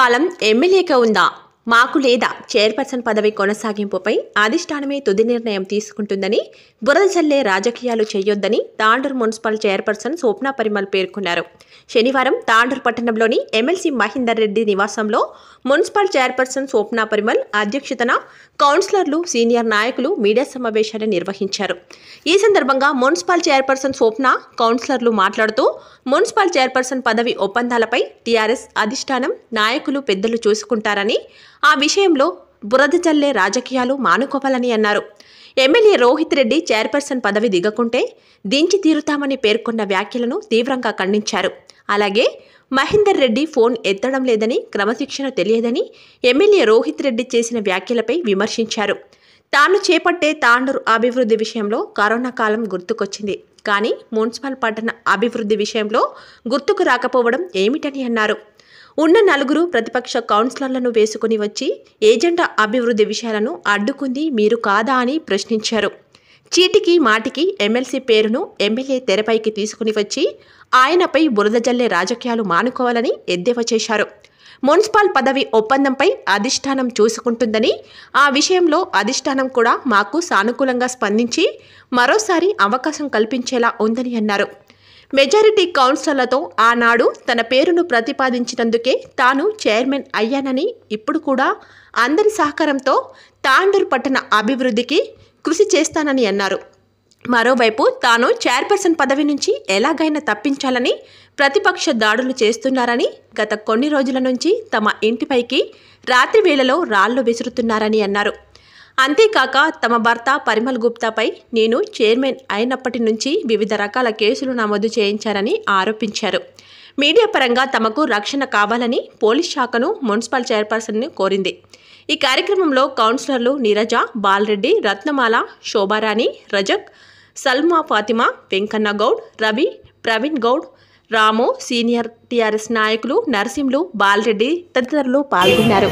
కాలం ఎమ్మెల్యేగా ఉందా మాకు లేదా చైర్పర్సన్ పదవి కొనసాగింపుపై అధిష్టానమే తుది నిర్ణయం తీసుకుంటుందని బురద చల్లే రాజకీయాలు చేయొద్దని తాండూరు మున్సిపల్ చైర్పర్సన్ స్వప్న పరిమల్ పేర్కొన్నారు శనివారం తాండూరు పట్టణంలోని ఎమ్మెల్సీ మహేందర్ రెడ్డి నివాసంలో మున్సిపల్ చైర్పర్సన్ స్వప్న పరిమల్ అధ్యక్షతన కౌన్సిలర్లు సీనియర్ నాయకులు మీడియా సమావేశాన్ని నిర్వహించారు ఈ సందర్భంగా మున్సిపల్ చైర్పర్సన్ స్వప్న కౌన్సిలర్లు మాట్లాడుతూ మున్సిపల్ చైర్పర్సన్ పదవి ఒప్పందాలపై టీఆర్ఎస్ అధిష్టానం నాయకులు పెద్దలు చూసుకుంటారని ఆ విషయంలో బురద జల్లే రాజకీయాలు మానుకోవాలని అన్నారు ఎమ్మెల్యే రోహిత్ రెడ్డి చైర్పర్సన్ పదవి దిగకుంటే దించి తీరుతామని పేర్కొన్న వ్యాఖ్యలను తీవ్రంగా ఖండించారు అలాగే మహేందర్ రెడ్డి ఫోన్ ఎత్తడం లేదని క్రమశిక్షణ తెలియదని ఎమ్మెల్యే రోహిత్ రెడ్డి చేసిన వ్యాఖ్యలపై విమర్శించారు తాను చేపట్టే తాండూరు అభివృద్ధి విషయంలో కరోనా కాలం గుర్తుకొచ్చింది కానీ మున్సిపల్ పట్టణ అభివృద్ధి విషయంలో గుర్తుకు రాకపోవడం ఏమిటని అన్నారు ఉన్న నలుగురు ప్రతిపక్ష కౌన్సిలర్లను వేసుకుని వచ్చి ఏజెండా అభివృద్ధి విషయాలను అడ్డుకుంది మీరు కాదా అని ప్రశ్నించారు చీటికి మాటికి ఎమ్మెల్సీ పేరును ఎమ్మెల్యే తెరపైకి తీసుకుని వచ్చి ఆయనపై బురద జల్లే రాజకీయాలు మానుకోవాలని ఎద్దేవా చేశారు మున్సిపల్ పదవి ఒప్పందంపై అధిష్టానం చూసుకుంటుందని ఆ విషయంలో అధిష్టానం కూడా మాకు సానుకూలంగా స్పందించి మరోసారి అవకాశం కల్పించేలా ఉందని అన్నారు మెజారిటీ కౌన్సిలర్లతో ఆనాడు తన పేరును ప్రతిపాదించినందుకే తాను చైర్మన్ అయ్యానని ఇప్పుడు కూడా అందరి సహకారంతో తాండూరు పట్టణ అభివృద్ధికి కృషి చేస్తానని అన్నారు మరోవైపు తాను చైర్పర్సన్ పదవి నుంచి ఎలాగైనా తప్పించాలని ప్రతిపక్ష దాడులు చేస్తున్నారని గత కొన్ని రోజుల నుంచి తమ ఇంటిపైకి రాత్రి వేళలో రాళ్లు విసురుతున్నారని అన్నారు అంతేకాక తమ భర్త పరిమల్ గుప్తాపై నేను చైర్మన్ అయినప్పటి నుంచి వివిధ రకాల కేసులు నమోదు చేయించారని ఆరోపించారు మీడియా పరంగా తమకు రక్షణ కావాలని పోలీస్ శాఖను మున్సిపల్ చైర్పర్సన్ను కోరింది ఈ కార్యక్రమంలో కౌన్సిలర్లు నీరజ బాలరెడ్డి రత్నమాల శోభారాణి రజక్ సల్మా ఫాతిమా వెంకన్న గౌడ్ రవి ప్రవీణ్ గౌడ్ రాము సీనియర్ టీఆర్ఎస్ నాయకులు నరసింహులు బాలరెడ్డి తదితరులు పాల్గొన్నారు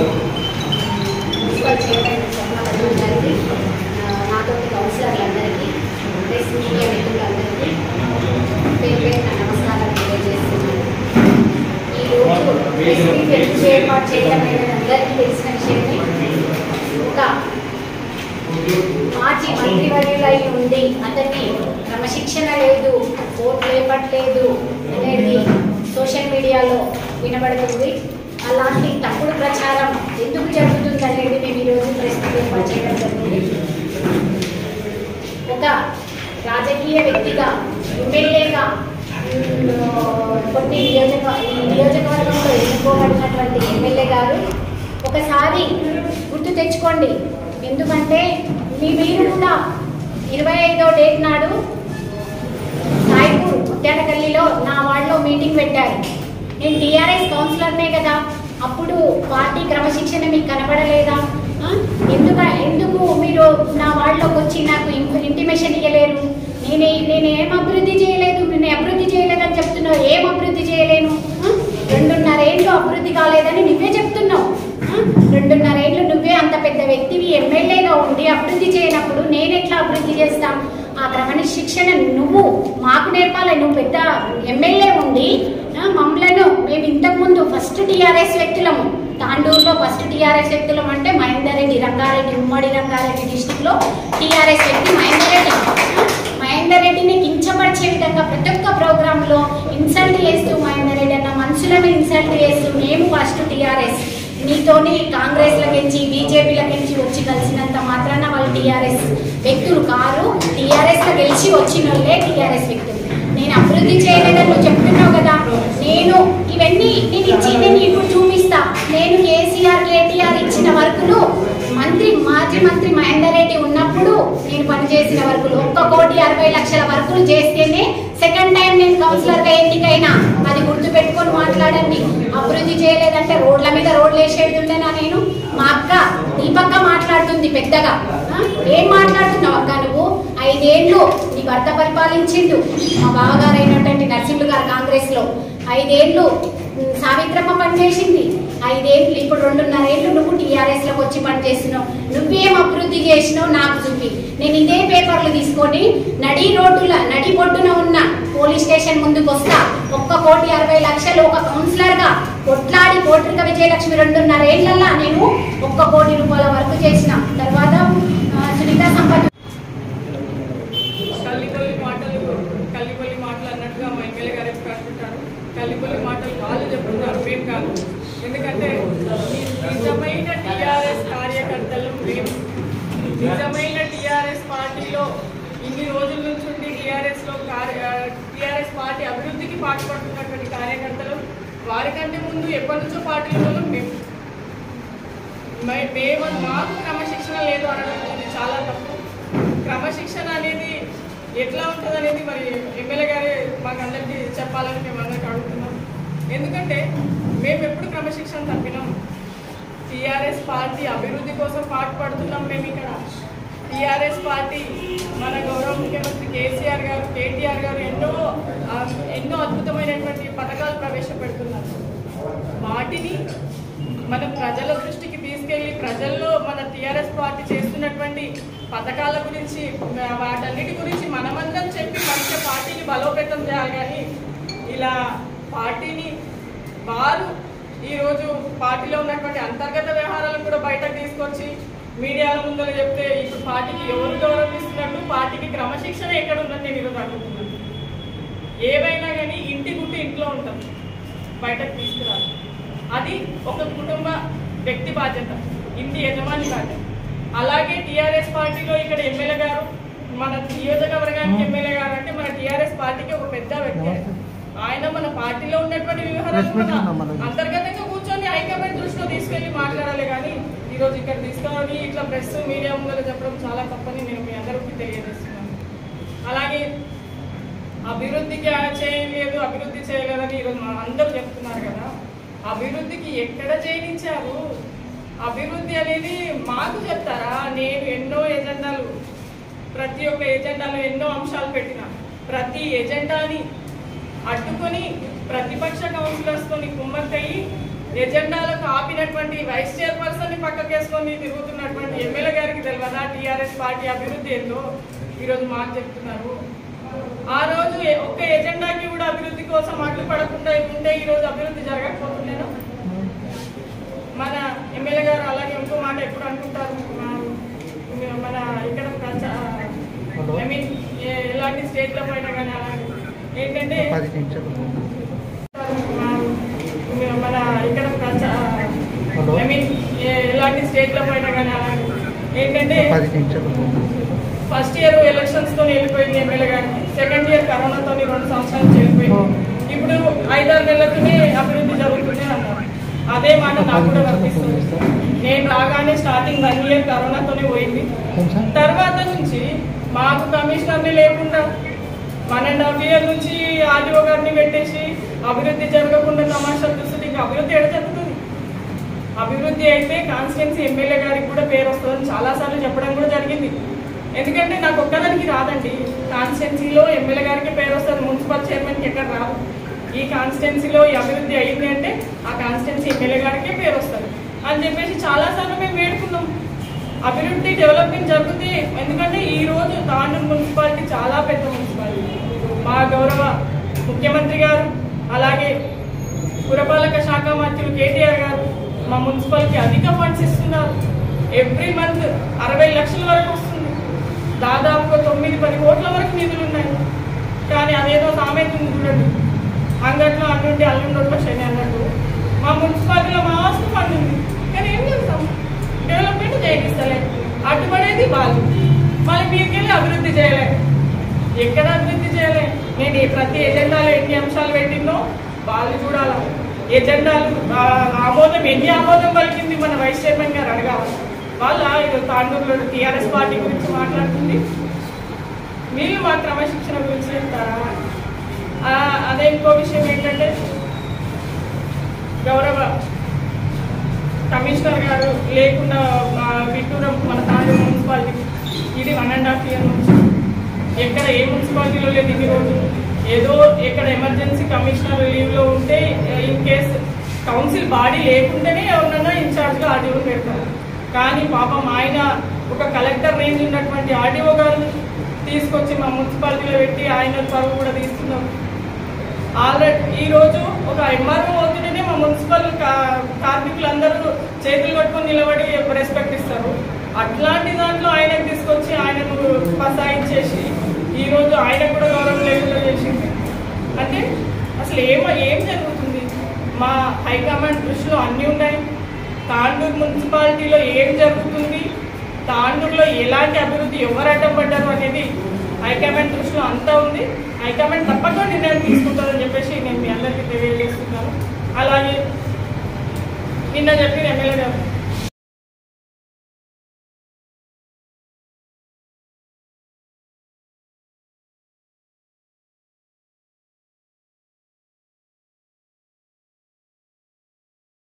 మున్సిపల్ చైర్మన్ సభ్యులు గారికి నాతో కౌన్సిలర్లందరికీ ప్రెస్ మీడియా మిత్రులందరికీ పేరు పేరున నమస్కారం తెలియజేస్తున్నాను ఈరోజు ప్రెస్ మీట్ ఎందుకు ఏర్పాటు చేయడం అనేది అందరికీ తెలిసిన విషయమే ఒక మాజీ మంత్రివర్యులై ఉండి అతన్ని క్రమశిక్షణ లేదు ఓట్ లేపట్లేదు అనేది సోషల్ మీడియాలో వినబడుతుంది అలాంటి తప్పుడు ప్రచారం ఎందుకు జరుగుతుంది అనేది మేము ఈరోజు ప్రశ్న ఏర్పాటు చేయడం జరిగింది ఒక రాజకీయ వ్యక్తిగా ఎమ్మెల్యేగా కొన్ని నియోజక ఈ నియోజకవర్గంలో ఎన్నుకోబడినటువంటి ఎమ్మెల్యే గారు ఒకసారి గుర్తు తెచ్చుకోండి ఎందుకంటే మీ మీరు కూడా ఇరవై ఐదో డేట్ నాడు సాయిపూర్ ముత్యాలకల్లిలో నా వార్డులో మీటింగ్ పెట్టారు నేను టీఆర్ఎస్ కౌన్సిలర్నే కదా అప్పుడు పార్టీ క్రమశిక్షణ మీకు కనబడలేదా ఆ? ఎందుక ఎందుకు మీరు నా వార్డులోకి వచ్చి నాకు ఇన్- ఇంటిమేషన్ ఇవ్వలేరు నేనే నేను ఏం అభివృద్ధి చేయలేదు నేను అభివృద్ధి చేయలేదని చెప్తున్నావు ఏం అభివృద్ధి చేయలేను ఆ? రెండున్నర ఏళ్ళు అభివృద్ధి కాలేదని నువ్వే చెప్తున్నావు ఆ? రెండున్నర ఏళ్ళు నువ్వే అంత పెద్ద వ్యక్తివి ఎమ్మెల్యేగా ఉండి అభివృద్ధి చేయనప్పుడు నేను ఎట్లా అభివృద్ధి చేస్తా ఆ క్రమశిక్షణ నువ్వు మాకు నేర్పాలి నువ్వు పెద్ద ఎమ్మెల్యే ఉండి ఆ, మమ్మలను మేము ఇంతకుముందు ఫస్ట్ టీఆర్ఎస్ వ్యక్తులము తాండూరులో ఫస్ట్ టీఆర్ఎస్ వ్యక్తులం అంటే మహేందర్ రెడ్డి రంగారెడ్డి ఉమ్మడి రంగారెడ్డి డిస్టిక్ లో టీఆర్ఎస్ వ్యక్తి మహేందర్ రెడ్డి ఆ, మహేందర్ రెడ్డిని కించపరిచే విధంగా ప్రతి ఒక్క ప్రోగ్రామ్ లో ఇన్సల్ట్ చేస్తూ మహేందర్ రెడ్డి అన్న మనుషులను ఇన్సల్ట్ చేస్తూ మేము ఫస్ట్ టీఆర్ఎస్ నీతోని కాంగ్రెస్ లకించి బీజేపీలకించి వచ్చి కలిసినంత మాత్రాన వాళ్ళు టీఆర్ఎస్ వ్యక్తులు కారు టీఆర్ఎస్ లో గెలిచి వచ్చిన వాళ్ళే టీఆర్ఎస్ వ్యక్తులు నేను అభివృద్ధి చేయలేదని నువ్వు చెప్తున్నావు కదా నేను ఇవన్నీ నేను ఇచ్చి నేను ఇప్పుడు చూపిస్తా నేను కేసీఆర్ కేటీఆర్ ఇచ్చిన వర్కులు మంత్రి మాజీ మంత్రి మహేందర్ రెడ్డి ఉన్నప్పుడు నేను పనిచేసిన వర్కులు ఒక్క కోటి అరవై లక్షల వర్కులు చేస్తేనే సెకండ్ టైం నేను కౌన్సిలర్ గా ఎన్నికైనా అది గుర్తు పెట్టుకొని మాట్లాడండి అభివృద్ధి చేయలేదంటే రోడ్ల మీద రోడ్లు వేసేది ఉండేనా నేను మా అక్క దీపక్క మాట్లాడుతుంది పెద్దగా ఆ? ఏం మాట్లాడుతున్నావు అక్క నువ్వు ఐదేళ్లు నీ భర్త పరిపాలించిండు మా బావగారు అయినటువంటి నరసింహులు గారు కాంగ్రెస్ లో ఐదేళ్లు ఉమ్, సావిత్రమ్మ పనిచేసింది ఐదేళ్ళు ఇప్పుడు రెండున్నర ఏళ్ళు నువ్వు టీఆర్ఎస్ లోకి వచ్చి పనిచేస్తున్నావు నువ్వేం అభివృద్ధి చేసినావు నాకు చూపి నేను ఇదే పేపర్లు తీసుకొని నడి రోడ్డుల నడి బొడ్డున ఉన్న పోలీస్ స్టేషన్ ముందుకు వస్తా ఒక్క కోటి అరవై లక్షలు ఒక కౌన్సిలర్ గా కొట్లాడి కోట్రిక విజయలక్ష్మి రెండున్నర ఏళ్లలో నేను ఒక్క కోటి రూపాయల వరకు చేసిన తర్వాత ఆ, సునీత సంపత్ కల్లిపల్లి మాటలు కల్లిపల్లి మాటలు అన్నట్టుగా మా ఎమ్మెల్యే గారు ఎప్పుడు అంటుంటారు కల్లిపల్లి మాటలు వాళ్ళు చెప్తున్నారు మేము కాదు ఎందుకంటే నిజమైన టీఆర్ఎస్ కార్యకర్తలు మేము నిజమైన టీఆర్ఎస్ పార్టీలో ఇన్ని రోజుల నుంచి ఉండి టీఆర్ఎస్ లో టీఆర్ఎస్ పార్టీ అభివృద్ధికి పాటుపడుతున్నటువంటి కార్యకర్తలు వారికంటే ముందు ఎప్పటి నుంచో పార్టీలో మేము మే- మేము మాకు క్రమశిక్షణ లేదు అనడం ఇది చాలా తప్పు క్రమశిక్షణ అనేది ఎట్లా ఉంటుంది అనేది మరి ఎమ్మెల్యే గారే మాకు అందరికీ చెప్పాలని మేము అందరికీ అడుగుతున్నాం ఎందుకంటే మేము ఎప్పుడు క్రమశిక్షణ తప్పినాం టీఆర్ఎస్ పార్టీ అభివృద్ధి కోసం పాటుపడుతున్నాం మేము ఇక్కడ టీఆర్ఎస్ పార్టీ మన గౌరవ ముఖ్యమంత్రి కేసీఆర్ గారు కేటీఆర్ గారు ఎన్నో ఆ, ఎన్నో అద్భుతమైనటువంటి పథకాలు ప్రవేశపెడుతున్నారు వాటిని మనం ప్రజల దృష్టికి తీసుకెళ్లి ప్రజల్లో మన టీఆర్ఎస్ పార్టీ చేస్తున్నటువంటి పథకాల గురించి ఆ, వాటన్నిటి గురించి మనమందరం చెప్పి మంచిగా పార్టీని బలోపేతం చేయాలి కానీ ఇలా పార్టీని వారు ఈరోజు పార్టీలో ఉన్నటువంటి అంతర్గత వ్యవహారాలను కూడా బయటకు తీసుకొచ్చి మీడియాల ముందర చెప్తే ఇప్పుడు పార్టీకి ఎవరు గౌరవం ఇస్తున్నట్టు పార్టీకి క్రమశిక్షణ ఎక్కడ ఉందని నేను ఈరోజు అడుగుతున్నాను ఏవైనా కానీ ఇంటి గుట్టు ఇంట్లో ఉంటుంది బయటకు తీసుకురాదు అది ఒక కుటుంబ వ్యక్తి బాధ్యత ఇంటి యజమాని బాధ్యత అలాగే టీఆర్ఎస్ పార్టీలో ఇక్కడ ఎమ్మెల్యే గారు మన నియోజకవర్గానికి ఎమ్మెల్యే గారు అంటే మన టీఆర్ఎస్ పార్టీకి ఒక పెద్ద వ్యక్తి ఆయన. ఆయన మన పార్టీలో ఉన్నటువంటి వ్యవహారాలు కూడా అంతర్గతంగా కూర్చొని హైకమాండ్ దృష్టిలో తీసుకెళ్లి మాట్లాడాలి కానీ ఈరోజు ఇక్కడ తీసుకొని ఇట్లా ప్రెస్ మీడియా ముందర చెప్పడం చాలా తప్పని నేను మీ అందరికీ తెలియజేస్తున్నాను అలాగే అభివృద్ధికి ఆ చేయలేదు అభివృద్ధి చేయలేదని ఈరోజు మన అందరూ చెప్తున్నారు కదా అభివృద్ధికి ఎక్కడ చేయనిచ్చారు అభివృద్ధి అనేది మాకు చెప్తారా నేను ఎన్నో ఎజెండాలు ప్రతి ఒక్క ఎజెండాలో ఎన్నో అంశాలు పెట్టిన ప్రతి ఎజెండాని అడ్డుకొని ప్రతిపక్ష కౌన్సిలర్స్తో కుమ్మక్కయ్యి ఎజెండాలకు ఆపినటువంటి వైస్ చైర్పర్సన్ ని పక్కకేసుకొని తిరుగుతున్నటువంటి ఎమ్మెల్యే గారికి తెలియదా టీఆర్ఎస్ పార్టీ అభివృద్ధి ఏందో ఈరోజు మాకు చెప్తున్నారు ఆ రోజు ఏ- ఒక్క ఎజెండాకి కూడా అభివృద్ధి కోసం అడ్డు పడకుండా ఉంటే ఈ రోజు అభివృద్ధి జరగకపోతుండేనా మన ఎమ్మెల్యే గారు అలాగే ఇంకో మాట ఎప్పుడు అనుకుంటారు మన- మన ఇక్కడ ఐ మీన్ ఎలాంటి స్టేట్లో పోయినా కానీ అలాగే ఏంటంటే పది నిమిషాలు మన ఇక్కడ హలో. ఐ మీన్ ఎలాంటి స్టేట్లో పోయినా కానీ అలాగే ఏంటంటే పది నిమిషాలు ఫస్ట్ ఇయర్ ఎలక్షన్స్ తో వెళ్ళిపోయింది ఎమ్మెల్యే గారికి సెకండ్ ఇయర్ కరోనాతో రెండు సంవత్సరాలు వెళ్ళిపోయింది ఇప్పుడు ఐదారు నెలలతోనే అభివృద్ధి జరుగుతుంది అన్నారు అదే మాట నాకు కూడా వర్తిస్తుంది నేను రాగానే స్టార్టింగ్ వన్ ఇయర్ కరోనాతోనే పోయింది తర్వాత నుంచి మాకు కమిషనర్ని లేకుండా వన్ అండ్ హాఫ్ ఇయర్ నుంచి ఆర్డీఓ గారిని పెట్టేసి అభివృద్ధి జరగకుండా తమాషాలు చూస్తుంది ఇంకా అభివృద్ధి ఎడ జరుగుతుంది అభివృద్ధి అయితే కాన్స్టిట్యున్సీ ఎమ్మెల్యే గారికి కూడా పేరు వస్తుందని చాలాసార్లు చెప్పడం కూడా జరిగింది ఎందుకంటే నాకు ఒక్కదానికి రాదండి కాన్స్టిట్యున్సీలో ఎమ్మెల్యే గారికి పేరు వస్తుంది మున్సిపల్ చైర్మన్కి ఎక్కడ రాదు ఈ కాన్స్టిట్యున్సీలో ఈ అభివృద్ధి అయింది అంటే ఆ కాన్స్టిట్యున్సీ ఎమ్మెల్యే గారికే పేరు వస్తుంది అని చెప్పేసి చాలాసార్లు మేము వేడుకున్నాం అభివృద్ధి డెవలప్మెంట్ జరుగుతుంది ఎందుకంటే ఈ రోజు తాండూరు మున్సిపాలిటీ చాలా పెద్ద మున్సిపాలిటీ మా గౌరవ ముఖ్యమంత్రి గారు అలాగే పురపాలక శాఖ మంత్రులు కేటీఆర్ గారు మా మున్సిపల్కి అధిక ఫండ్స్ ఇస్తున్నారు ఎవ్రీ మంత్ అరవై లక్షల వరకు వస్తుంది దాదాపుగా తొమ్మిది పది కోట్ల వరకు నిధులు ఉన్నాయి కానీ అదేదో సామెత ఉంది చూడండి అంగట్లో అన్నుండి అల్లుండట్లో శని అన్నట్టు మా మున్సిపాలిటీలో మాస్తు ఫండ్ ఉంది కానీ ఏం చేస్తాం డెవలప్మెంట్ చేయనిస్తలే అడ్డుపడేది వాళ్ళు మళ్ళీ మీరుకెళ్ళి అభివృద్ధి చేయలే ఎక్కడ అభివృద్ధి చేయలే నేను ఈ ప్రతి ఎజెండాలో ఎన్ని అంశాలు పెట్టిందో వాళ్ళు చూడాలి ఎజెండాలు ఆ, ఆమోదం ఎన్ని ఆమోదం పలికింది మన వైస్ చైర్మన్ గారు అడగాలి వాళ్ళ ఇది తాండూరులో టీఆర్ఎస్ పార్టీ గురించి మాట్లాడుతుంది వీళ్ళు మా క్రమశిక్షణ గురించి చెప్తారా ఆ, అదే ఇంకో విషయం ఏంటంటే గౌరవ కమిషనర్ గారు లేకుండా ఆ, విడ్డూరం మన తాండూరు మున్సిపాలిటీ ఇది వన్ అండ్ హాఫ్ ఇయర్ నుంచి ఎక్కడ ఏ మున్సిపాలిటీలో లేదు ఇన్ని రోజులు ఏదో ఎక్కడ ఎమర్జెన్సీ కమిషనర్ లీవ్లో ఉంటే ఇన్ కేస్ కౌన్సిల్ బాడీ లేకుంటేనే ఎవరినైనా ఇన్ఛార్జ్గా ఆర్డీఓ పెడతారు కానీ పాపం ఆయన ఒక కలెక్టర్ రేంజ్ ఉన్నటువంటి ఆర్డీఓ గారు తీసుకొచ్చి మా మున్సిపాలిటీలో పెట్టి ఆయన పరువు కూడా తీస్తున్నారు ఆల్రెడీ ఈ రోజు ఒక ఎంఆర్ఓ అవుతుంటేనే మా మున్సిపల్ కా- కార్మికులందరూ చేతులు కట్టుకొని నిలబడి రెస్పెక్ట్ ఇస్తారు అట్లాంటి దాంట్లో ఆయనకు తీసుకొచ్చి ఆయనను పసాయించేసి ఈ రోజు ఆయన కూడా గౌరవం లేకుండా చేసింది అంటే అసలు ఏమ ఏం జరుగుతుంది మా హైకమాండ్ దృష్టిలో అన్నీ ఉన్నాయి తాండూరు మున్సిపాలిటీలో ఏం జరుగుతుంది తాండూరులో ఎలాంటి అభివృద్ధి ఎవరు అడ్డం పడ్డారు అనేది హైకమాండ్ దృష్టిలో అంతా ఉంది హైకమాండ్ తప్పకుండా నిర్ణయం తీసుకుంటుందని చెప్పేసి నేను మీ అందరికీ తెలియజేస్తున్నాను అలాగే నిన్న చెప్పిన ఎమ్మెల్యే గారు